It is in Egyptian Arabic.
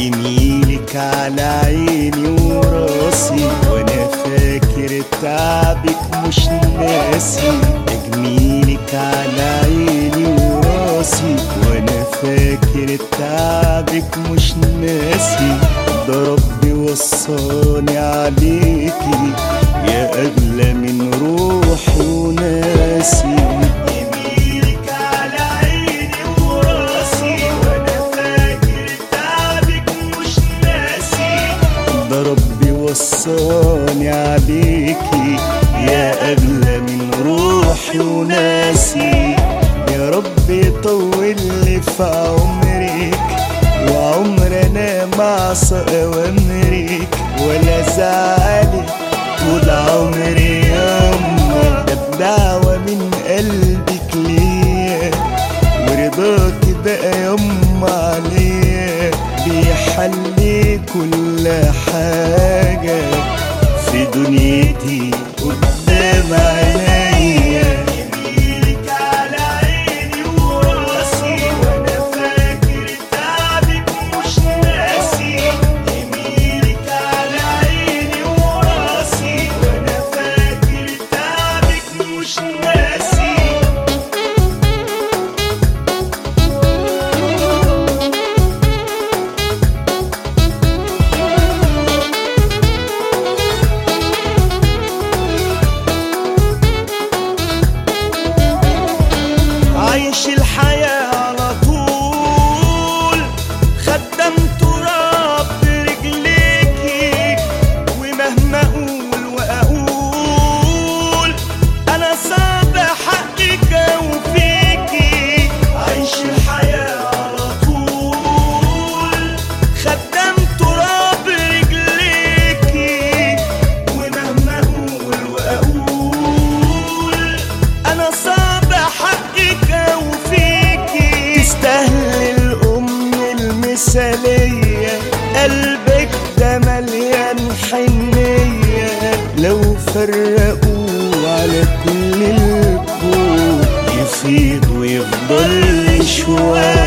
جميلك على عيني وراسي وانا فاكر تعبك مش ناسي جميلك على عيني وراسي وانا فاكر تعبك مش ناسي ده ربي وصاني عليكي يا اغلى من روحي وناسي جميلك على عيني وراسي وانا فاكر تعبك مش ناسي ده ربي وصاني عليكي يا اغلى من روحي وناسي يا رب يطول لي في عمرك وعمرنا مع اوامرك ولا زعلك طول عمري يما ده بدعوة من قلبك ليا ورضاك بقى يما عليا بيحلي كل حاجة في دنيتي قدام عينيا يميلك على عيني وراسي وانا فاكر تعبك مش ناسي يميلك على عيني وراسي وانا فاكر تعبك مش ناسي عايش الحياة على طول خدام تراب برجليكي ومهما اقول واقول انا صعب حقك وفيكي عايش الحياة على طول خدام تراب رجليكي ومهما اقول واقول انا صعب حقك وفيكي تستاهل الام المثاليه قلبك ده مليان حنيه لو فرقوا على كل الكون يفيض ويفضل شويه